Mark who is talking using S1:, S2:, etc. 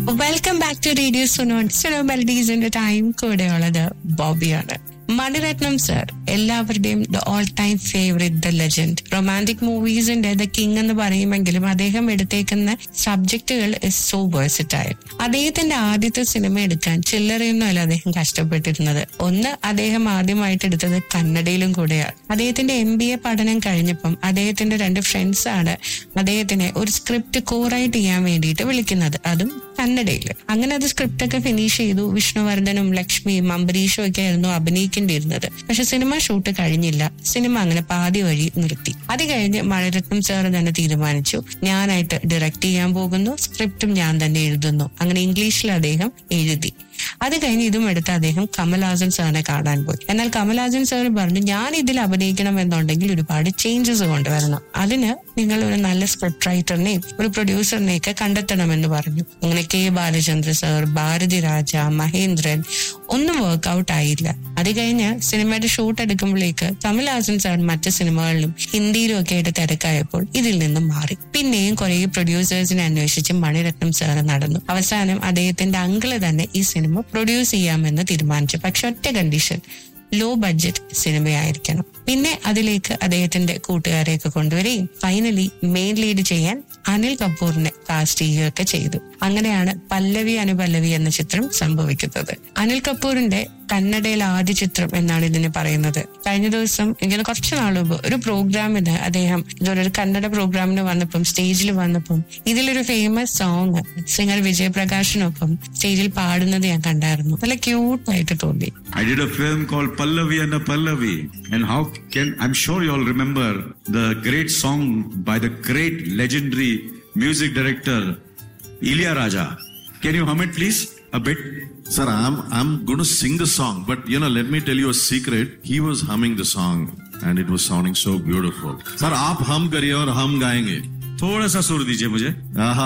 S1: Welcome back to radio സുനോൺ സുനോ മെലഡീസിന്റെ time കൂടെയുള്ളത് ബോബിയാണ് മണിരത്നം സർ എല്ലാവരുടെയും the all time favourite the legend romantic മൂവീസിന്റെ ദ കിങ് എന്ന് പറയുമെങ്കിലും അദ്ദേഹം എടുത്തേക്കുന്ന സബ്ജക്റ്റുകൾ ഇസ് സോ വേഴ്സിറ്റൈൽ അദ്ദേഹത്തിന്റെ ആദ്യത്തെ സിനിമ എടുക്കാൻ ചില്ലറയൊന്നുമല്ല അദ്ദേഹം കഷ്ടപ്പെട്ടിരുന്നത് ഒന്ന് അദ്ദേഹം ആദ്യമായിട്ട് എടുത്തത് കന്നഡയിലും കൂടെയാണ് അദ്ദേഹത്തിന്റെ എം ബി എ പഠനം കഴിഞ്ഞപ്പം അദ്ദേഹത്തിന്റെ രണ്ട് ഫ്രണ്ട്സ് ആണ് അദ്ദേഹത്തിനെ ഒരു സ്ക്രിപ്റ്റ് കോറൈറ്റ് ചെയ്യാൻ വേണ്ടിയിട്ട് വിളിക്കുന്നത് അതും കന്നഡയിൽ അങ്ങനെ അത് സ്ക്രിപ്റ്റ് ഒക്കെ ഫിനിഷ് ചെയ്തു വിഷ്ണുവർദ്ധനും ലക്ഷ്മിയും അംബരീഷും ഒക്കെ ആയിരുന്നു അഭിനയിക്കേണ്ടിയിരുന്നത് പക്ഷെ സിനിമ ഷൂട്ട് കഴിഞ്ഞില്ല സിനിമ അങ്ങനെ പാതി വഴി നിർത്തി അത് കഴിഞ്ഞ് മഴരത്നം സാർ തന്നെ തീരുമാനിച്ചു ഞാനായിട്ട് ഡയറക്റ്റ് ചെയ്യാൻ പോകുന്നു സ്ക്രിപ്റ്റും ഞാൻ തന്നെ എഴുതുന്നു അങ്ങനെ ഇംഗ്ലീഷിൽ അദ്ദേഹം എഴുതി അത് കഴിഞ്ഞ് ഇതും എടുത്ത് അദ്ദേഹം കമൽഹാസൻ സാറിനെ കാണാൻ പോയി എന്നാൽ കമൽഹാസൻ സാർ പറഞ്ഞു ഞാൻ ഇതിൽ അഭിനയിക്കണം എന്നുണ്ടെങ്കിൽ ഒരുപാട് ചേഞ്ചസ് കൊണ്ടുവരണം അതിന് നിങ്ങൾ ഒരു നല്ല സ്ക്രിപ്റ്റ് റൈറ്ററിനെയും ഒരു പ്രൊഡ്യൂസറിനെയൊക്കെ കണ്ടെത്തണമെന്ന് പറഞ്ഞു അങ്ങനെ കെ ബാലചന്ദ്ര സാർ ഭാരതി രാജ മഹേന്ദ്രൻ ഒന്നും വർക്ക്ഔട്ട് ആയില്ല അത് കഴിഞ്ഞ് സിനിമയുടെ ഷൂട്ട് എടുക്കുമ്പോഴേക്ക് കമൽഹാസൻ സാർ മറ്റ് സിനിമകളിലും ഹിന്ദിയിലും ഒക്കെ ആയിട്ട് തിരക്കായപ്പോൾ ഇതിൽ നിന്നും മാറി പിന്നെയും കുറെ പ്രൊഡ്യൂസേഴ്സിനെ അന്വേഷിച്ച് മണിരത്നം സാർ നടന്നു അവസാനം അദ്ദേഹത്തിന്റെ അങ്കിള് തന്നെ ഈ സിനിമ പ്രൊഡ്യൂസ് ചെയ്യാമെന്ന് തീരുമാനിച്ചു പക്ഷെ ഒറ്റ കണ്ടീഷൻ ലോ ബഡ്ജറ്റ് സിനിമയായിരിക്കണം പിന്നെ അതിലേക്ക് അദ്ദേഹത്തിന്റെ കൂട്ടുകാരെയൊക്കെ കൊണ്ടുവരികയും ഫൈനലി മെയിൻ ലീഡ് ചെയ്യാൻ അനിൽ കപൂറിനെ കാസ്റ്റ് ചെയ്യുകയൊക്കെ ചെയ്തു അങ്ങനെയാണ് പല്ലവി അനുപല്ലവി എന്ന ചിത്രം സംഭവിക്കുന്നത് അനിൽ കപൂറിന്റെ കന്നഡയിലെ ആദ്യ ചിത്രം എന്നാണ് ഇതിന് പറയുന്നത് കഴിഞ്ഞ ദിവസം ഇങ്ങനെ കുറച്ച് നാൾ മുമ്പ് ഒരു പ്രോഗ്രാമിന് അദ്ദേഹം ഇതുപോലെ ഒരു കന്നഡ പ്രോഗ്രാമിന് വന്നപ്പം സ്റ്റേജിൽ വന്നപ്പം ഇതിലൊരു ഫേമസ് സോങ് സിംഗർ വിജയപ്രകാശിനൊപ്പം സ്റ്റേജിൽ പാടുന്നത് ഞാൻ കണ്ടായിരുന്നു നല്ല ക്യൂട്ടായിട്ട് തോന്നി
S2: I did a film called Pallavi and a Pallavi. And how can, I'm sure you all remember the great song by the great legendary music director, Ilya Raja. Can you hum it please? A bit?
S3: Sir, I'm I'm going to sing the song, but you know, let me tell you a secret. He was humming the song, and it was sounding so beautiful. Sir, आप हम करिए और हम गाएंगे.
S2: थोड़ा सा सुर दीजिए मुझे
S3: आहा